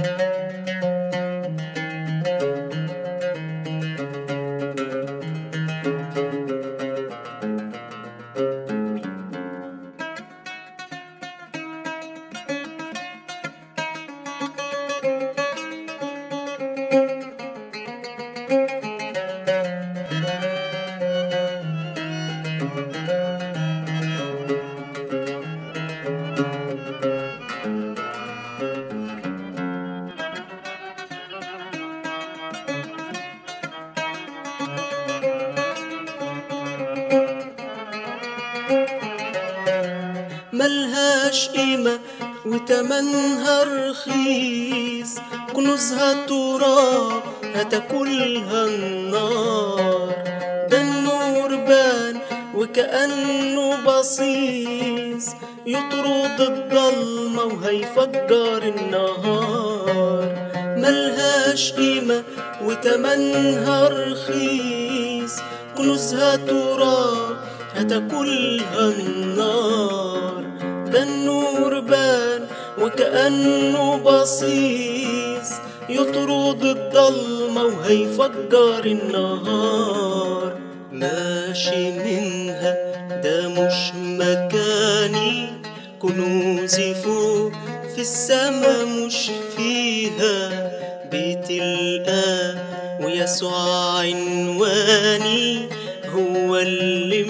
ملهاش قيمة وتمنها رخيص كنوزها تراب هتاكلها النار ده النور بان وكأنه بصيص يطرد الضلمة وهيفجر النهار ملهاش قيمة وتمنها رخيص كنوزها تراب هتاكلها النار ده النور بان وكأنه بصيص يطرد الضلمة وهيفجر النهار ماشي منها ده مش مكاني كنوزي فوق في السما مش فيها بيت الآب ويسوع عنواني هو اللي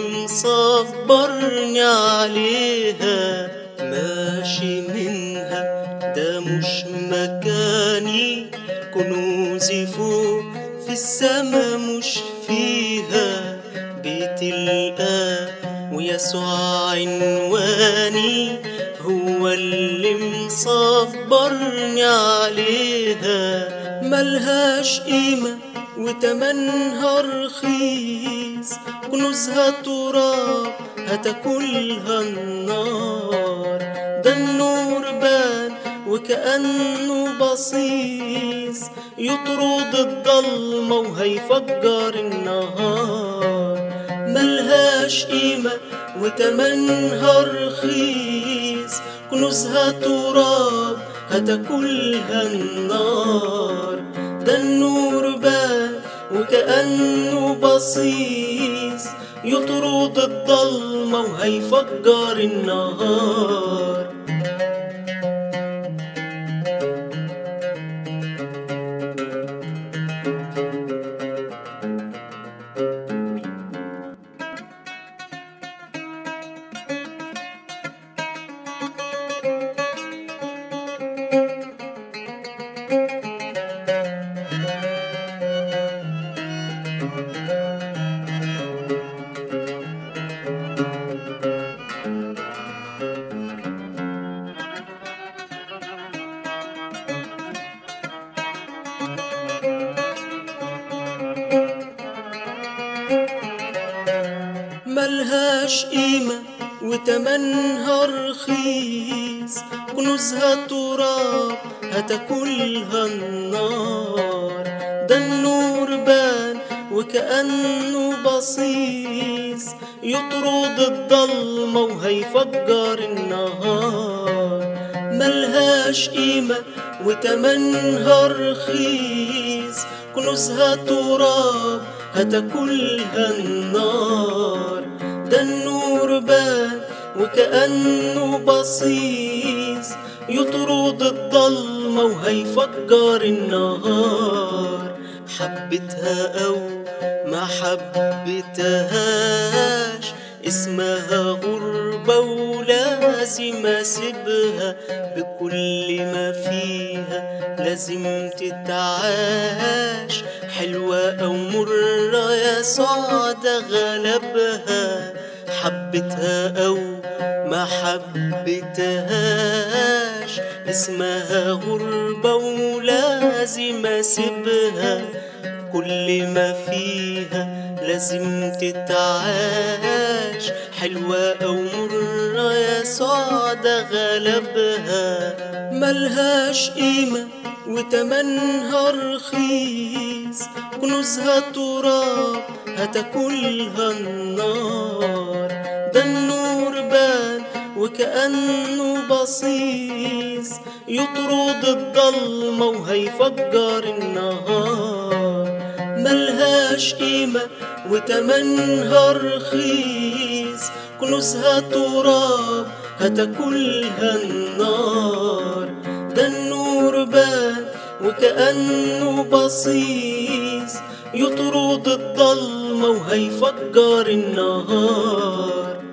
مصبرني عليها ماشي منها ده مش مكاني كنوزي فوق في السما مش فيها بيت الآب ويسوع عنواني هو اللي مصبرني عليها ملهاش قيمة وتمنها رخيص كنوزها تراب هتاكلها النار ده النور بان وكأنه بصيص يطرد الضلمة وهيفجر النهار ملهاش قيمة وتمنها رخيص كنوزها تراب هتاكلها النار ده النور بان وكأنه بصيص يطرد الضلمة وهيفجر النهار ملهاش قيمة وتمنها رخيص كنوزها تراب هتاكلها النار ده النور بان وكأنه بصيص يطرد الضلمة وهيفجر النهار ملهاش قيمة وتمنها رخيص كنوزها تراب هتاكلها النار ده النور بان وكأنه بصيص يطرد الضلمة وهيفجر النهار حبتها أو ما حبتهاش اسمها غربة ولازم أسيبها بكل ما فيها لازم تتعاش حلوة أو مرة يا سعدة غلبها حبتها أو ما حبتهاش اسمها غربة ولازم أسيبها كل ما فيها لازم تتعاش حلوة أو مرة يا سعدة غلبها ملهاش قيمة وتمنها رخيص كنوزها تراب هتاكلها النار ده النور بان وكأنه بصيص يطرد الضلمة وهيفجر النهار ملهاش قيمة وتمنها رخيص كنوزها تراب هتاكلها النار ده النور بان وكأنه بصيص يطرد الضلمة وهيفجر النهار